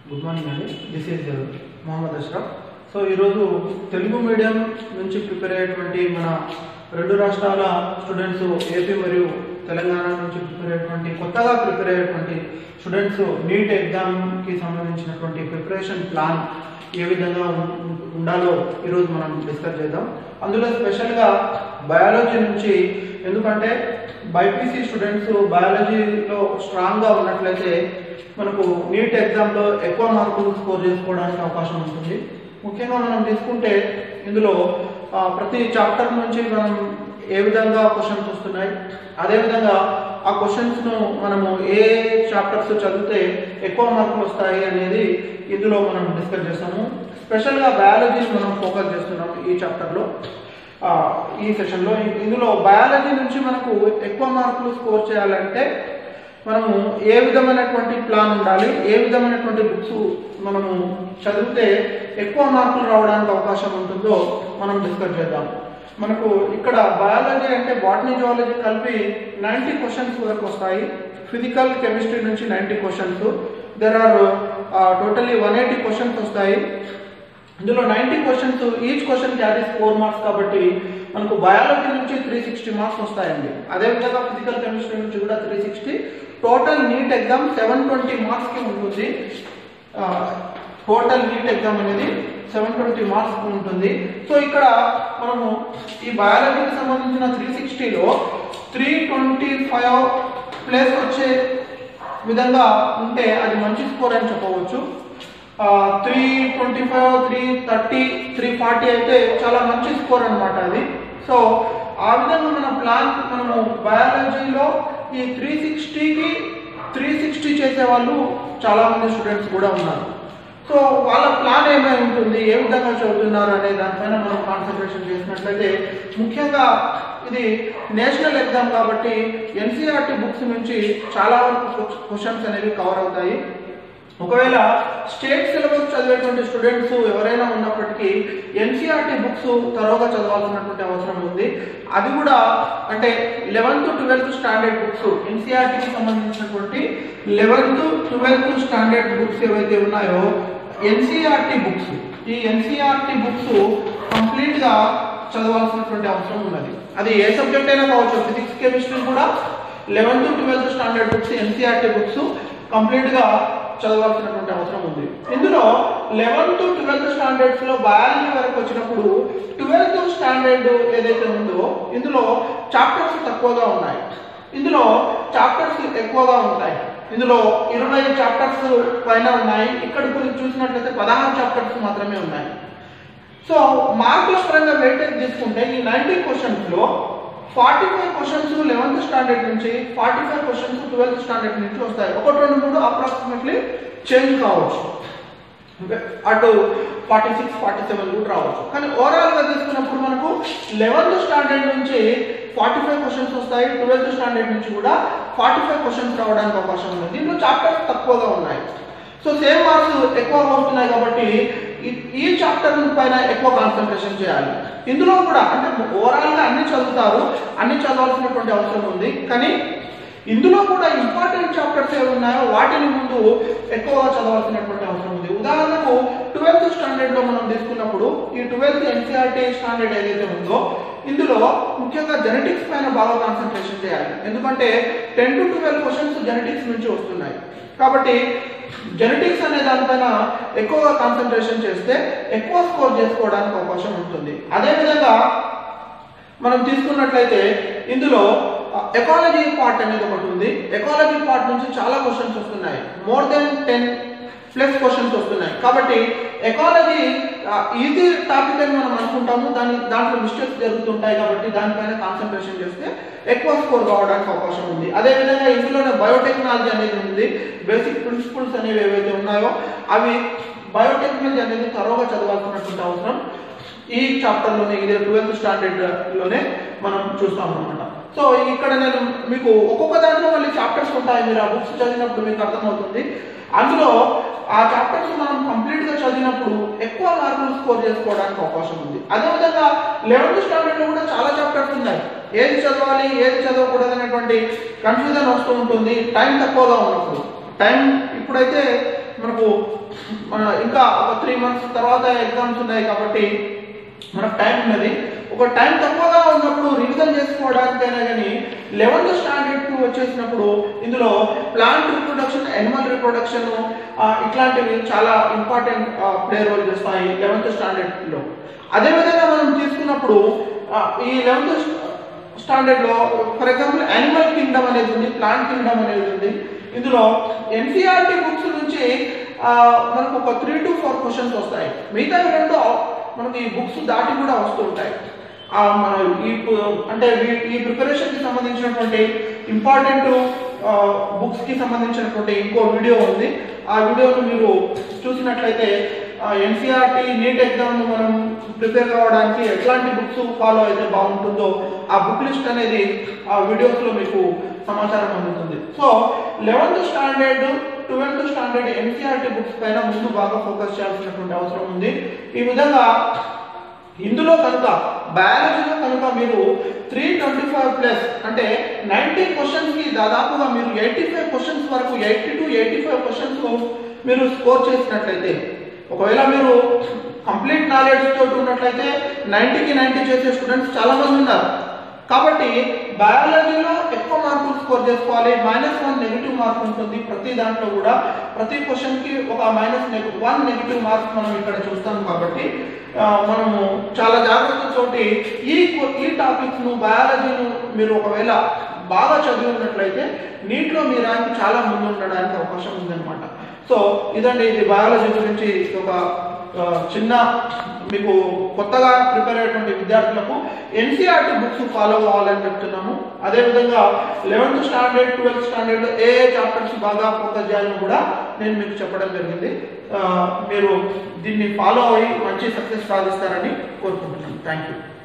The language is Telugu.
గుడ్ మార్నింగ్ అండి this is Mohammed Ashraf so ఈరోజు తెలుగు మీడియం నుంచి ప్రిపేర్ అయ్యేటువంటి మన రెండు రాష్ట్రాల స్టూడెంట్స్ ఏపీ మరియు తెలంగాణ నుంచి ప్రిపేర్ అయ్యేటువంటి కొత్తగా ప్రిపేర్ అయ్యేటువంటి స్టూడెంట్స్ నీట్ ఎగ్జామ్కి సంబంధించినటువంటి ప్రిపరేషన్ ప్లాన్ ఏ విధంగా ఉం- ఉండాలో ఈరోజు మనం డిస్కస్ చేద్దాం అందులో స్పెషల్గా బయాలజీ నుంచి ఎందుకంటే బైపీసీ స్టూడెంట్స్ బయాలజీలో స్ట్రాంగ్గా ఉన్నట్లయితే మనకు నీట్ ఎగ్జామ్లో ఎక్కువ మార్కులు స్కోర్ చేసుకోవడానికి అవకాశం ఉంటుంది ముఖ్యంగా మనం తీసుకుంటే ఇందులో ఆ, ప్రతి చాప్టర్ నుంచి మనం ఏ విధంగా క్వశ్చన్స్ వస్తున్నాయి అదేవిధంగా ఆ క్వశ్చన్స్ను మనము ఏ చాప్టర్స్ చదివితే ఎక్కువ మార్కులు వస్తాయి అనేది ఇందులో మనం డిస్కస్ చేస్తాము స్పెషల్గా బయాలజీని మనం ఫోకస్ చేస్తున్నాం ఈ చాప్టర్లో ఆ, ఈ సెషన్లో ఇందులో బయాలజీ నుంచి మనకు ఎక్కువ మార్కులు స్కోర్ చేయాలంటే మనము ఏ విధమైనటువంటి ప్లాన్ ఉండాలి ఏ విధమైనటువంటి బుక్స్ మనము చదివితే ఎక్కువ మార్కులు రావడానికి అవకాశం ఉంటుందో మనం డిస్కస్ చేద్దాం మనకు ఇక్కడ బయాలజీ అంటే బాటనీ జువాలజీ కలిపి నైంటీ క్వశ్చన్స్ వరకు వస్తాయి ఫిజికల్ కెమిస్ట్రీ నుంచి ninety questions there are totally one eighty questions వస్తాయి ఇందులో ninety questions each question carries four marks కాబట్టి మనకు బయాలజీ నుంచి త్రీ సిక్స్టీ మార్క్స్ వస్తాయండి అదేవిధంగా ఫిజికల్ కెమిస్ట్రీ నుంచి కూడా three sixty total NEET exam seven twenty మార్క్స్కి ఉంటుంది టోటల్ నీట్ ఎగ్జామ్ అనేది సెవెన్ ట్వంటీ మార్క్స్ ఉంటుంది సో ఇక్కడ మనము ఈ బయాలజీకి సంబంధించిన త్రీ సిక్స్టీలో త్రీ ట్వంటీ ఫైవ్ ప్లేస్ వచ్చే విధంగా ఉంటే అది మంచి స్కోర్ అని చెప్పవచ్చు three twenty five three thirty three forty అయితే చాలా మంచి స్కోర్ అనమాట అది సో ఆ విధంగా మన ప్లాన్ మనము బయాలజీలో ఈ త్రీ సిక్స్టీకి త్రీ సిక్స్టీ చేసే వాళ్ళు చాలా మంది స్టూడెంట్స్ కూడా ఉన్నారు సో వాళ్ళ ప్లాన్ ఏమై ఉంటుంది ఏ విధంగా చదువుతున్నారు అనే దానిపైన మనం కాన్సన్ట్రేషన్ చేసినట్లయితే ముఖ్యంగా ఇది నేషనల్ ఎగ్జామ్ కాబట్టి ఎన్సీఆర్టీ బుక్స్ నుంచి చాలా వరకు క్వశ్చన్స్ అనేవి కవర్ అవుతాయి ఒకవేళ స్టేట్ సిలబస్ చదివేటువంటి స్టూడెంట్స్ ఎవరైనా ఉన్నప్పటికీ ఎన్సీఆర్టీ బుక్స్ తరోగా చదవాల్సినటువంటి అవసరం ఉంది అది కూడా అంటే లెవెన్త్ ట్వెల్త్ స్టాండర్డ్ బుక్స్ ఎన్సీఆర్టీకి సంబంధించినటువంటి లెవెన్త్ ట్వెల్త్ స్టాండర్డ్ బుక్స్ ఏవైతే ఉన్నాయో ఎన్సీఆర్టీ బుక్స్ ఈ ఎన్సీఆర్టీ బుక్స్ కంప్లీట్గా చదవాల్సినటువంటి అవసరం ఉన్నది అది ఏ సబ్జెక్ట్ అయినా కావచ్చు ఫిజిక్స్ కెమిస్ట్రీ కూడా eleventh twelfth standard books NCERT books కంప్లీట్గా చదవాల్సినటువంటి అవసరం ఉంది ఇందులో లెవెన్త్ ట్వెల్త్ స్టాండర్డ్స్ లో బయాలజీ వరకు వచ్చినప్పుడు ట్వెల్త్ స్టాండర్డ్ ఏదైతే ఉందో ఇందులో చాప్టర్స్ తక్కువగా ఉన్నాయి ఇందులో చాప్టర్స్ ఎక్కువగా ఉంటాయి ఇందులో ఇరవై చాప్టర్స్ పైన ఉన్నాయి ఇక్కడ గురించి చూసినట్లయితే పదహారు చాప్టర్స్ మాత్రమే ఉన్నాయి సో మార్కుల పరంగా వెయిటేజ్ తీసుకుంటే ఈ నైన్టీ క్వశ్చన్స్ లో forty five questions eleventh standard నుంచి forty five questions twelfth standard నుంచి వస్తాయి ఒకటి రెండు మూడు అప్రాక్సిమేట్లీ చేంజ్ కావచ్చు అటు ఫార్టీ సిక్స్ ఫార్టీ సెవెన్ కూడా రావచ్చు కానీ ఓవరాల్ గా తీసుకున్నప్పుడు మనకు లెవెన్త్ స్టాండర్డ్ నుంచి ఫార్టీ ఫైవ్ క్వశ్చన్స్ వస్తాయి ట్వెల్త్ స్టాండర్డ్ నుంచి కూడా ఫార్టీ ఫైవ్ క్వశ్చన్స్ రావడానికి అవకాశం ఉంది దీంట్లో చాప్టర్స్ తక్కువగా ఉన్నాయి సో సేమ్ మార్క్స్ ఎక్కువ వస్తున్నాయి కాబట్టి ఈ- ఈ చాప్టర్ పైన ఎక్కువ కాన్సన్ట్రేషన్ చేయాలి ఇందులో కూడా అంటే ఓవరాల్ గా అన్ని చదువుతారు అన్ని చదవాల్సినటువంటి అవసరం ఉంది కానీ ఇందులో కూడా ఇంపార్టెంట్ చాప్టర్స్ ఏవి ఉన్నాయో వాటిని ముందు ఎక్కువగా చదవాల్సినటువంటి అవసరం ఉంది ఉదాహరణకు ట్వెల్త్ స్టాండర్డ్ లో మనం తీసుకున్నప్పుడు ఈ ట్వెల్త్ ఎన్సీఆర్టీ స్టాండర్డ్ ఏదైతే ఉందో ఇందులో ముఖ్యంగా జెనెటిక్స్ పైన బాగా కాన్సన్ట్రేషన్ చేయాలి ఎందుకంటే ten to twelve questions genetics నుంచి వస్తున్నాయి కాబట్టి జెనెటిక్స్ అనే దానిపైన ఎక్కువగా కాన్సన్ట్రేషన్ చేస్తే ఎక్కువ స్కోర్ చేసుకోవడానికి అవకాశం ఉంటుంది అదేవిధంగా మనం తీసుకున్నట్లయితే ఇందులో ఎకాలజీ పార్ట్ అనేది ఒకటి ఉంది ఎకాలజీ పార్ట్ నుంచి చాలా క్వశ్చన్స్ వస్తున్నాయి more than ten plus questions వస్తున్నాయి కాబట్టి ఎకాలజీ ఈజీ టాపిక్ అని మనం అనుకుంటాము దాని దాంట్లో మిస్టేక్స్ జరుగుతుంటాయి కాబట్టి దానిపైన కాన్సన్ట్రేషన్ చేస్తే ఎక్కువ స్కోర్ రావడానికి అవకాశం ఉంది అదేవిధంగా ఇందులోనే బయోటెక్నాలజీ అనేది ఉంది బేసిక్ ప్రిన్సిపల్స్ అనేవి ఏవైతే ఉన్నాయో అవి బయోటెక్నాలజీ అనేది తరోగా చదవాల్సినటువంటి అవసరం ఈ చాప్టర్ లోనే ఇది ట్వెల్త్ స్టాండర్డ్ లోనే మనం చూస్తాం అనమాట సో ఇక్కడ నేను మీకు ఒక్కొక్క దాంట్లో మళ్ళీ చాప్టర్స్ ఉంటాయి మీరు ఆ బుక్స్ చదివినప్పుడు మీకు అర్థమవుతుంది అందులో ఆ చాప్టర్స్ మనం కంప్లీట్ గా చదివినప్పుడు ఎక్కువ మార్కులు స్కోర్ చేసుకోవడానికి అవకాశం ఉంది అదేవిధంగా లెవెన్త్ స్టాండర్డ్ లో కూడా చాలా చాప్టర్స్ ఉన్నాయి ఏది చదవాలి ఏది చదవకూడదు అనేటువంటి కన్ఫ్యూజన్ వస్తూ ఉంటుంది టైం తక్కువగా ఉన్నప్పుడు టైం ఇప్పుడైతే మనకు మన ఇంకా ఒక త్రీ మంత్స్ తర్వాత ఎగ్జామ్స్ ఉన్నాయి కాబట్టి మనకు టైం ఉన్నది ఒక టైం తక్కువగా ఉన్నప్పుడు రివిజన్ చేసుకోవడానికైనా కానీ లెవెన్త్ స్టాండర్డ్ కు వచ్చేసినప్పుడు ఇందులో ప్లాంట్ రిప్రొడక్షన్ ఎనిమల్ రిప్రొడక్షన్ ఇట్లాంటివి చాలా ఇంపార్టెంట్ ప్లే రోల్ చేస్తాయి లెవెన్త్ స్టాండర్డ్ లో అదేవిధంగా మనం తీసుకున్నప్పుడు ఆ, ఈ లెవెన్త్ స్టాండర్డ్ లో ఫర్ ఎగ్జాంపుల్ యానిమల్ కింగ్డమ్ అనేది ఉంది ప్లాంట్ కింగ్డమ్ అనేది ఉంది ఇందులో ఎన్సీఆర్టీ బుక్స్ నుంచి ఆ, మనకు ఒక త్రీ టు ఫోర్ క్వశ్చన్స్ వస్తాయి మిగతా రెండు మనకి బుక్స్ దాటి కూడా వస్తూ ఉంటాయి ఆ, మన ఈ పు- అంటే వీ- ఈ ప్రిపరేషన్ కి సంబంధించినటువంటి ఇంపార్టెంట్ బుక్స్ కి సంబంధించినటువంటి ఇంకో వీడియో ఉంది ఆ వీడియోను మీరు చూసినట్లయితే ఎన్సీఆర్టీ నీట్ ఎగ్జామ్ మనం ప్రిపేర్ కావడానికి ఎట్లాంటి బుక్స్ ఫాలో అయితే బాగుంటుందో ఆ బుక్ లిస్ట్ అనేది ఆ వీడియోస్ లో మీకు సమాచారం అందుతుంది so eleventh standard twelfth standard NCERT books పైన ముందు బాగా ఫోకస్ చేయాల్సినటువంటి అవసరం ఉంది ఈ విధంగా ఇందులో కనుక బయాలజీలో కనుక మీరు త్రీ ట్వంటీ ఫైవ్ ప్లస్ అంటే నైంటీ క్వశ్చన్స్ కి దాదాపుగా మీరు ఎయిటీ ఫైవ్ క్వశ్చన్స్ వరకు eighty two eighty five questions మీరు స్కోర్ చేసినట్లయితే ఒకవేళ మీరు కంప్లీట్ నాలెడ్జ్ తోటి ఉన్నట్లయితే నైంటీకి నైంటీ చేసే స్టూడెంట్స్ చాలా మంది ఉన్నారు కాబట్టి బయాలజీలో ఎక్కువ మార్కులు స్కోర్ చేసుకోవాలి మైనస్ వన్ నెగిటివ్ మార్క్ ఉంటుంది ప్రతి దాంట్లో కూడా ప్రతి క్వశ్చన్ కి ఒక మైనస్ వన్ నెగిటివ్ మార్క్ మనం ఇక్కడ చూస్తాం కాబట్టి ఆ, మనము చాలా జాగ్రత్తతోటి ఈ కొ- ఈ టాపిక్స్ ను బయాలజీను మీరు ఒకవేళ బాగా చదివి ఉన్నట్లయితే నీటిలో మీ ర్యాంక్ చాలా ముందు ఉండడానికి అవకాశం ఉందన్నమాట సో ఇదండి ఇది బయాలజీ గురించి ఒక ఆ, చిన్న మీకు కొత్తగా ప్రిపేర్ అయ్యేటువంటి విద్యార్థులకు ఎన్సీఆర్టీ బుక్స్ ఫాలో అవ్వాలని చెప్తున్నాము అదేవిధంగా లెవెన్త్ స్టాండర్డ్ ట్వెల్త్ స్టాండర్డ్ ఏ ఏ చాప్టర్స్ బాగా ఫోకస్ చేయాలని కూడా నేను మీకు చెప్పడం జరిగింది ఆ, మీరు దీన్ని ఫాలో అయ్యి మంచి సక్సెస్ సాధిస్తారని కోరుకుంటున్నాను థ్యాంక్ యూ